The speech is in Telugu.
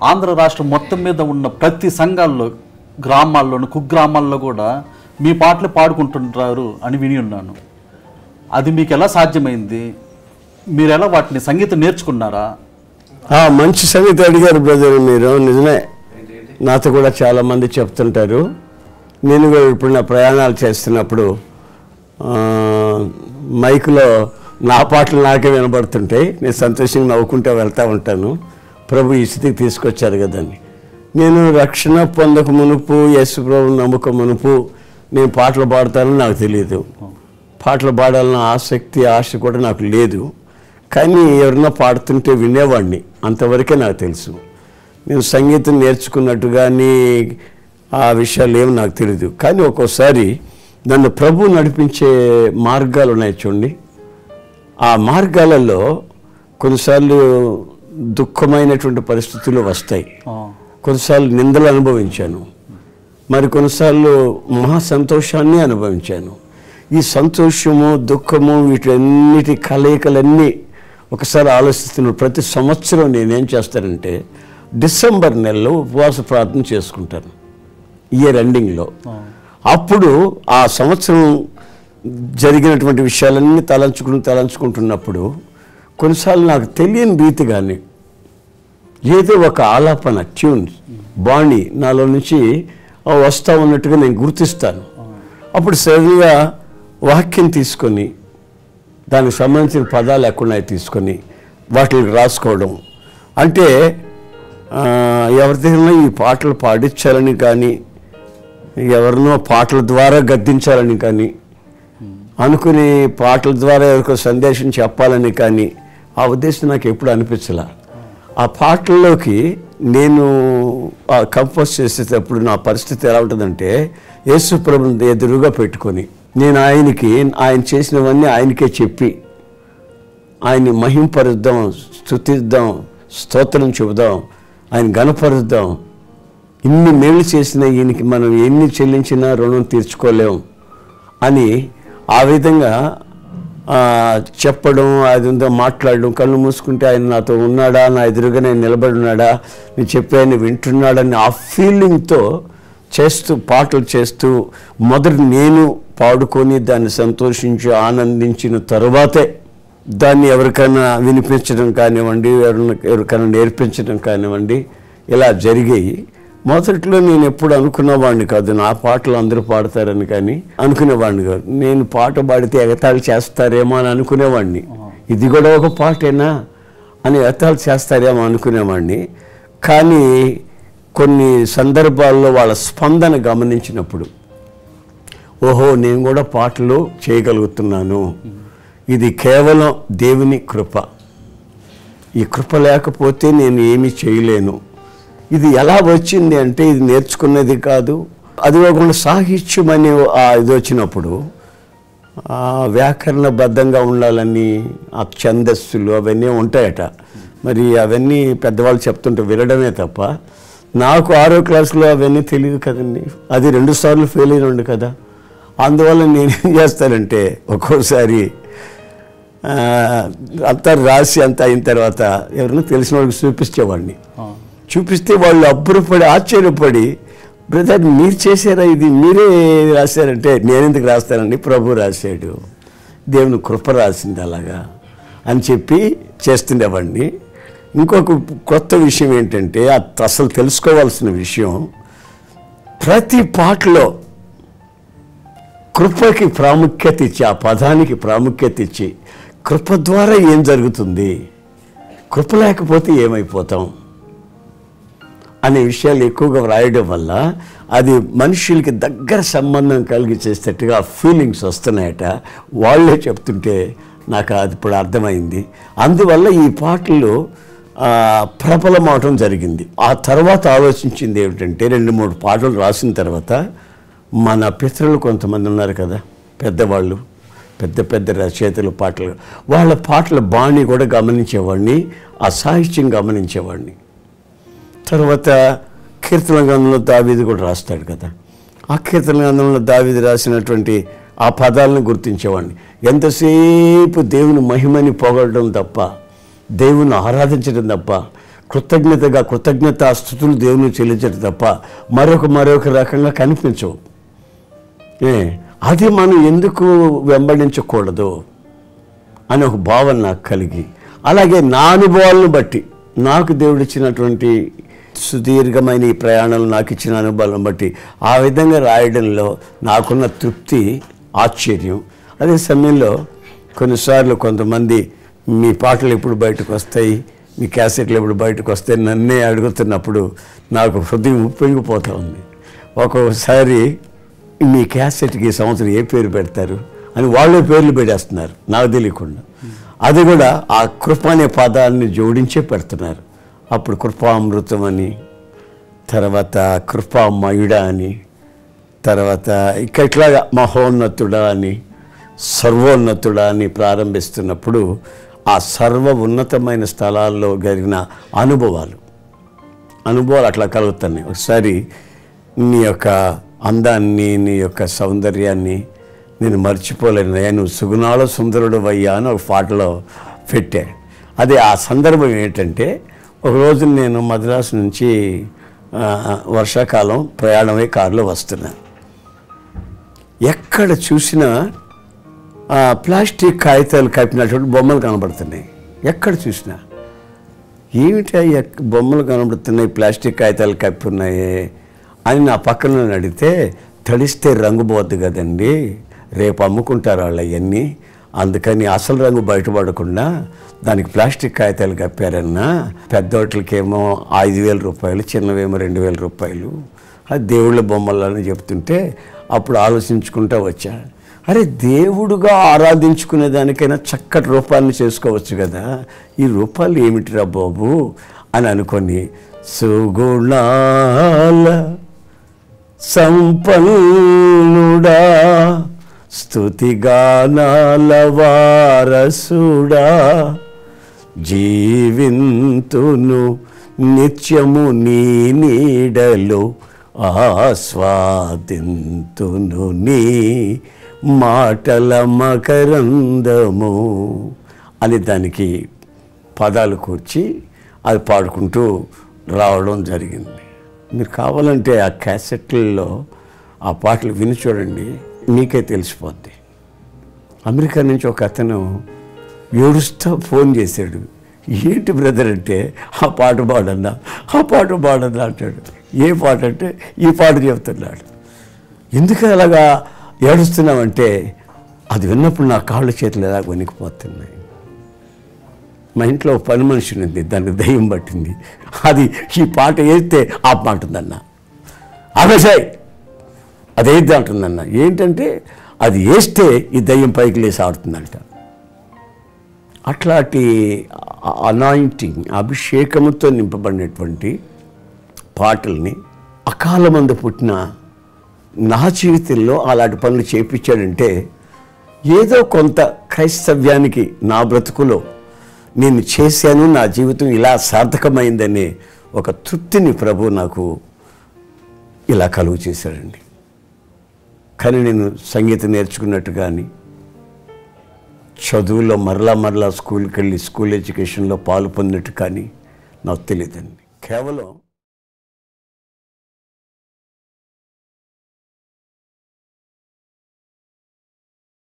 ఆంధ్ర రాష్ట్రం మొత్తం మీద ఉన్న ప్రతి సంఘాల్లో గ్రామాల్లోను కుగ్రామాల్లో కూడా మీ పాటలు పాడుకుంటుంటారు అని విని ఉన్నాను అది మీకు ఎలా సాధ్యమైంది మీరు ఎలా వాటిని సంగీతం నేర్చుకున్నారా ఆ, మంచి సంగతి అడిగారు బ్రదర్ మీరు నిజమే నాతో కూడా చాలా మంది చెప్తుంటారు నేను కూడా ఇప్పుడు నా ప్రయాణాలు చేస్తున్నప్పుడు ఆ, మైకులో నా పాటలు నాకే వినబడుతుంటాయి నేను సంతోషంగా నవ్వుకుంటూ వెళ్తూ ఉంటాను ప్రభు ఈ స్థితికి తీసుకొచ్చారు కదని నేను రక్షణ పొందక మునుపు యేసు ప్రభు నమ్మక మునుపు నేను పాటలు పాడతానని నాకు తెలియదు పాటలు పాడాలన్న ఆసక్తి ఆశ కూడా నాకు లేదు కానీ ఎవరన్నా పాడుతుంటే వినేవాడిని అంతవరకే నాకు తెలుసు నేను సంగీతం నేర్చుకున్నట్టు కానీ ఆ విషయాలు ఏమి నాకు తెలియదు కానీ ఒక్కోసారి నన్ను ప్రభు నడిపించే మార్గాలు ఉన్నాయి చూడండి ఆ మార్గాలలో కొన్నిసార్లు దుఃఖమైనటువంటి పరిస్థితులు వస్తాయి ఆ, కొన్నిసార్లు నిందలు అనుభవించాను మరి కొన్నిసార్లు మహా సంతోషాన్ని అనుభవించాను ఈ సంతోషము దుఃఖము వీటన్నిటి కలయికలన్నీ ఒకసారి ఆలోచిస్తున్న ప్రతి సంవత్సరం నేనేం చేస్తానంటే డిసెంబర్ నెలలో ఉపవాస ప్రార్థన చేసుకుంటాను ఇయర్ ఎండింగ్లో అప్పుడు ఆ సంవత్సరం జరిగినటువంటి విషయాలన్నీ తలంచుకుని తలంచుకుంటున్నప్పుడు కొన్నిసార్లు నాకు తెలియని రీతిగానే ఏదో ఒక ఆలాపన ట్యూన్ బాణి నాలో నుంచి ఆ వస్తా ఉన్నట్టుగా నేను గుర్తిస్తాను అప్పుడు సరిగా వాక్యం తీసుకొని దానికి సంబంధించిన పదాలు ఎక్కడున్నాయి తీసుకొని వాటిని రాసుకోవడం అంటే ఆ, ఎవరి దగ్గర ఈ పాటలు పాడించాలని కానీ ఎవరినో పాటల ద్వారా గద్దించాలని కానీ అనుకుని పాటల ద్వారా ఎవరికో సందేశం చెప్పాలని కానీ ఆ ఉద్దేశం నాకు ఎప్పుడు అనిపించలా ఆ పాటల్లోకి నేను కంపోజ్ చేసేటప్పుడు నా పరిస్థితి ఎలా ఉంటుందంటే యేసు ప్రభుని ఎదురుగా పెట్టుకొని నేను ఆయనకి ఆయన చేసినవన్నీ ఆయనకే చెప్పి ఆయన్ని మహింపరుద్దాం స్తుతిద్దాం స్తోత్రం చెబుదాం ఆయన గణపరుద్దాం ఇన్ని మేలు చేసిన ఈయనకి మనం ఎన్ని చెల్లించినా రుణం తీర్చుకోలేం అని ఆ విధంగా ఆ, చెప్పడం అది ఉందో మాట్లాడడం కళ్ళు మూసుకుంటే ఆయన నాతో ఉన్నాడా నా ఎదురుగా నేను నిలబడి ఉన్నాడా నేను చెప్పి ఆయన వింటున్నాడని ఆ ఫీలింగ్తో చేస్తూ పాటలు చేస్తూ మొదటి నేను పాడుకొని దాన్ని సంతోషించి ఆనందించిన తరువాతే దాన్ని ఎవరికైనా వినిపించడం కానివ్వండి ఎవరిన ఎవరికైనా నేర్పించడం కానివ్వండి ఇలా జరిగాయి మొదట్లో నేను ఎప్పుడు అనుకున్నవాడిని కాదు నా పాటలు అందరూ పాడతారని కానీ అనుకునేవాడిని కాదు నేను పాట పాడితే ఎగతాళి చేస్తారేమో అని అనుకునేవాడిని ఇది కూడా ఒక పాటేనా అని ఎగతాళి చేస్తారేమో అనుకునేవాడిని కానీ కొన్ని సందర్భాల్లో వాళ్ళ స్పందన గమనించినప్పుడు ఓహో నేను కూడా పాటలు చేయగలుగుతున్నాను ఇది కేవలం దేవుని కృప ఈ కృప లేకపోతే నేను ఏమీ చేయలేను ఇది ఎలా వచ్చింది అంటే ఇది నేర్చుకున్నది కాదు అది కాకుండా సాహిత్యం అనే ఆ ఇది వచ్చినప్పుడు ఆ వ్యాకరణబద్ధంగా ఉండాలని ఆ ఛందస్సులు అవన్నీ ఉంటాయట మరి అవన్నీ పెద్దవాళ్ళు చెప్తుంటే వినడమే తప్ప నాకు ఆరో క్లాసులో అవన్నీ తెలియదు కదండి అది రెండు సార్లు ఫెయిల్ అయినండు కదా అందువల్ల నేనేం చేస్తానంటే ఒక్కోసారి ఆ, అంతా రాసి అంతా అయిన తర్వాత ఎవరైనా తెలిసిన వాళ్ళకి చూపించేవాడిని చూపిస్తే వాళ్ళు అబ్బురపడి ఆశ్చర్యపడి బ్రదర్ మీరు చేశారా ఇది మీరే రాశారంటే నేను ఎందుకు రాస్తానండి ప్రభు రాశాడు దేవుని కృప రాసింది అలాగా అని చెప్పి చేస్తుండేవాడిని ఇంకొక కొత్త విషయం ఏంటంటే అది అసలు తెలుసుకోవాల్సిన విషయం ప్రతి పాటలో కృపకి ప్రాముఖ్యత ఇచ్చి ఆ పదానికి ప్రాముఖ్యత ఇచ్చి కృప ద్వారా ఏం జరుగుతుంది కృప లేకపోతే ఏమైపోతాం అనే విషయాలు ఎక్కువగా వ్రాయడం వల్ల అది మనుషులకి దగ్గర సంబంధం కలిగి చేసేటట్టుగా ఫీలింగ్స్ వస్తున్నాయట వాళ్ళే చెప్తుంటే నాకు అది ఇప్పుడు అర్థమైంది అందువల్ల ఈ పాటలు ఆ, ప్రబలమవటం జరిగింది ఆ తర్వాత ఆలోచించింది ఏమిటంటే రెండు మూడు పాటలు రాసిన తర్వాత మన పితరులు కొంతమంది ఉన్నారు కదా పెద్దవాళ్ళు పెద్ద పెద్ద రచయితలు పాటలు వాళ్ళ పాటల బాణి కూడా గమనించేవాడిని ఆ సాహిత్యం గమనించేవాడిని తర్వాత కీర్తన గ్రంథంలో దావీది కూడా రాస్తాడు కదా ఆ కీర్తన గ్రంథంలో దావీది రాసినటువంటి ఆ పదాలను గుర్తించేవాడిని ఎంతసేపు దేవుని మహిమని పొగడడం తప్ప దేవుని ఆరాధించడం తప్ప కృతజ్ఞతగా కృతజ్ఞతాస్థుతులు దేవుని చెల్లించడం తప్ప మరొక మరొక రకంగా కనిపించవు ఏ అది మనం ఎందుకు వెంబడించకూడదు అని ఒక భావన నాకు కలిగి అలాగే నా అనుభవాలను బట్టి నాకు దేవుడు ఇచ్చినటువంటి సుదీర్ఘమైన ఈ ప్రయాణాలు నాకు ఇచ్చిన అనుభవాలను బట్టి ఆ విధంగా రాయడంలో నాకున్న తృప్తి ఆశ్చర్యం అదే సమయంలో కొన్నిసార్లు కొంతమంది మీ పాటలు ఎప్పుడు బయటకు వస్తాయి మీ క్యాసెట్లు ఎప్పుడు బయటకు వస్తాయి నన్నే అడుగుతున్నప్పుడు నాకు హృదయం ఉప్పొంగిపోతూ ఉంది ఒక్కొక్కసారి మీ క్యాసెట్కి ఈ సంవత్సరం ఏ పేరు పెడతారు అని వాళ్ళే పేర్లు పెట్టేస్తున్నారు నాకు తెలియకుండా అది కూడా ఆ కృప అనే పదాన్ని జోడించే పెడుతున్నారు అప్పుడు కృపామృతం అని తర్వాత కృపామయుడ అని తర్వాత ఇక ఇట్లాగా మహోన్నతుడా అని సర్వోన్నతుడా అని ప్రారంభిస్తున్నప్పుడు ఆ సర్వ ఉన్నతమైన స్థలాల్లో జరిగిన అనుభవాలు అనుభవాలు అట్లా కలుగుతున్నాయి ఒకసారి నీ యొక్క అందాన్ని నీ యొక్క సౌందర్యాన్ని నేను మర్చిపోలేను అయ్యా నువ్వు సుగుణాల సుందరుడు అయ్యా అని ఒక పాటలో పెట్టా అది ఆ సందర్భం ఏంటంటే ఒక రోజు నేను మద్రాసు నుంచి ఆ, వర్షాకాలం ప్రయాణమై కారులో వస్తున్నా ఎక్కడ చూసినా ఆ, ప్లాస్టిక్ కాగితాలు కప్పినటువంటి బొమ్మలు కనబడుతున్నాయి ఎక్కడ చూసినా ఏమిటి ఆ ఎక్- బొమ్మలు కనబడుతున్నాయి ప్లాస్టిక్ కాగితాలు కప్పి ఉన్నాయి అని నా పక్కన నన్ను అడిగితే తడిస్తే రంగు పోద్ది కదండి రేపు అమ్ముకుంటారు వాళ్ళు అవన్నీ అందుకని అసలు రంగు బయటపడకుండా దానికి ప్లాస్టిక్ కాగితాలు కప్పారన్నా పెద్దోట్లకేమో ఐదు వేల రూపాయలు చిన్నవేమో రెండు వేల రూపాయలు అది దేవుళ్ళ బొమ్మలని చెప్తుంటే అప్పుడు ఆలోచించుకుంటా వచ్చా అరే దేవుడుగా ఆరాధించుకునే దానికైనా చక్కటి రూపాన్ని చేసుకోవచ్చు కదా ఈ రూపాలు ఏమిటిరా బాబు అని అనుకొని సుగుణాల సంపన్నుడా స్తుతిగానాల వారసుడా జీవింతును నిత్యము నీ నీడలో ఆస్వాదింతును నీ మాటల మకరందము అని దానికి పదాలు కూర్చి అది పాడుకుంటూ రావడం జరిగింది మీరు కావాలంటే ఆ క్యాసెట్లలో ఆ పాటలు విని చూడండి మీకే తెలిసిపోద్ది అమెరికా నుంచి ఒక అతను ఏడుస్తూ ఫోన్ చేశాడు ఏంటి బ్రదర్ అంటే ఆ పాట పాడన్నా ఆ పాట పాడన్నా అంటాడు ఏ పాట అంటే ఈ పాట చెప్తున్నాడు ఎందుకు అలాగా ఏడుస్తున్నామంటే అది విన్నప్పుడు నా కాళ్ళు చేతులు ఎలా వణికిపోతున్నాయి మా ఇంట్లో ఒక పని మనిషి ఉంది దానికి దయ్యం పట్టింది అది ఈ పాట వేస్తే ఆ అంటుందన్న ఆవేశాయ్ అది వేద్ది అంటుందన్న ఏంటంటే అది వేస్తే ఈ దయ్యం పైకి లేసి ఆడుతుందంట అట్లాంటి అనాయింటింగ్ అభిషేకముతో నింపబడినటువంటి పాటల్ని అకాలమందు పుట్టిన నా జీవితంలో అలాంటి పనులు చేపించాడంటే ఏదో కొంత క్రైస్తవ్యానికి నా బ్రతుకులో నేను చేశాను నా జీవితం ఇలా సార్థకమైందనే ఒక తృప్తిని ప్రభు నాకు ఇలా కలుగు చేశాడండి కానీ నేను సంగీతం నేర్చుకున్నట్టు కానీ చదువులో మరలా మరలా స్కూల్కి వెళ్ళి స్కూల్ ఎడ్యుకేషన్లో పాలు పొందినట్టు కానీ నాకు తెలియదండి కేవలం